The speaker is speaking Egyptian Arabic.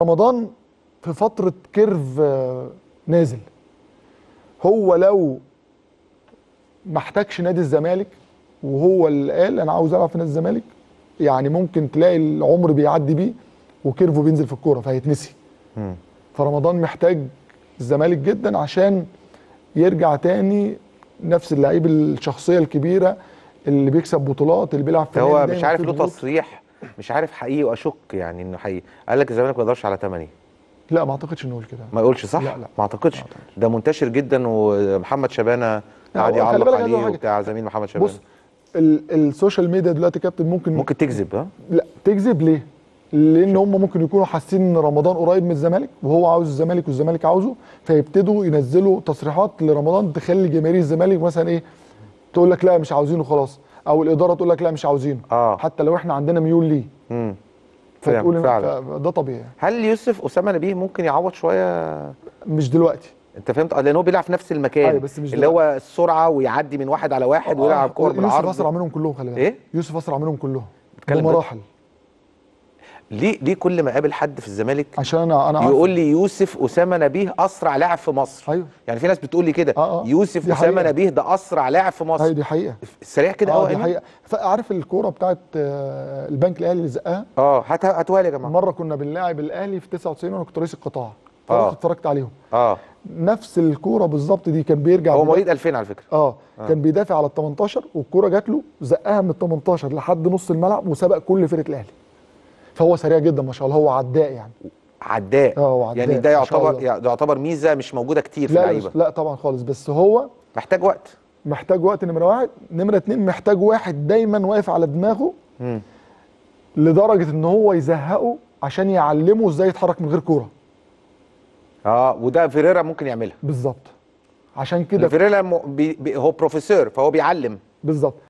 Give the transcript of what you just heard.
رمضان في فتره كيرف آه، نازل هو لو ما احتاجش نادي الزمالك وهو اللي قال انا عاوز العب في نادي الزمالك يعني ممكن تلاقي العمر بيعدي بيه وكيرفه بينزل في الكوره فهيتنسي مم. فرمضان محتاج الزمالك جدا عشان يرجع تاني نفس اللعيب الشخصيه الكبيره اللي بيكسب بطولات اللي بيلعب في هو نادي مش دايماً عارف فيه له ضغوط. تصريح مش عارف حقيقي واشك يعني انه حقيقي قال لك الزمالك ما يقدرش على 8 لا ما اعتقدش انه يقول كده ما يقولش صح لا، لا. ما اعتقدش ما أعتقدش. ده منتشر جدا ومحمد شبانه قاعد هو خلي يعلق بالك عايز أقول عليه حاجة. وبتاع زميل محمد شبانه بص ال- السوشيال ميديا دلوقتي يا كابتن ممكن ممكن تكذب ها لا تكذب ليه؟ لان هم ممكن يكونوا حاسين ان رمضان قريب من الزمالك وهو عاوز الزمالك والزمالك عاوزه فيبتدوا ينزلوا تصريحات لرمضان تخلي جماهير الزمالك مثلا ايه تقول لك لا مش عاوزينه خلاص او الاداره تقول لك لا مش عاوزينه اه حتى لو احنا عندنا ميول ليه امم فاهم، فتقول فعلا. ف- ده طبيعي هل يوسف اسامه نبيه ممكن يعوض شويه مش دلوقتي انت فهمت آه، لان هو بيلعب في نفس المكان أيوة، بس مش اللي هو السرعه ويعدي من واحد على واحد ويلعب كور يوسف اسرع بالعرض منهم كلهم خلي بالك إيه؟ يوسف اسرع منهم كلهم بتكلم جد؟ بمراحل ليه ليه كل ما قابل حد في الزمالك عشان انا انا عارف. يقول لي يوسف اسامه نبيه اسرع لاعب في مصر ايوه يعني في ناس بتقول لي كده آه، آه. يوسف دي اسامه حقيقة. نبيه ده اسرع لاعب في مصر ايوه دي حقيقه سريع كده اه قوي دي حقيقه عارف الكوره بتاعت آه، البنك الاهلي اللي زقها اه هات هاتوها لي يا جماعه مره كنا بنلاعب الاهلي في 99 وانا كنت رئيس القطاع آه. فرحت اتفرجت عليهم اه نفس الكوره بالظبط دي كان بيرجع هو بيدافع- مواليد 2000 على فكره اه كان بيدافع على ال 18 والكوره جات له زقها من ال 18 لحد نص الملعب وسبق كل فرقه الاهلي فهو سريع جدا ما شاء الله هو عداء يعني عداء اه هو عداء يعني ده ما شاء يعتبر الله. ده يعتبر ميزه مش موجوده كتير في لا اللعيبه لا طبعا خالص بس هو محتاج وقت محتاج وقت نمره واحد نمره اتنين محتاج واحد دايما واقف على دماغه مم. لدرجه ان هو يزهقه عشان يعلمه ازاي يتحرك من غير كوره اه وده فيريرا ممكن يعملها بالظبط عشان كده فيريرا م... بي... بي... هو بروفيسور فهو بيعلم بالظبط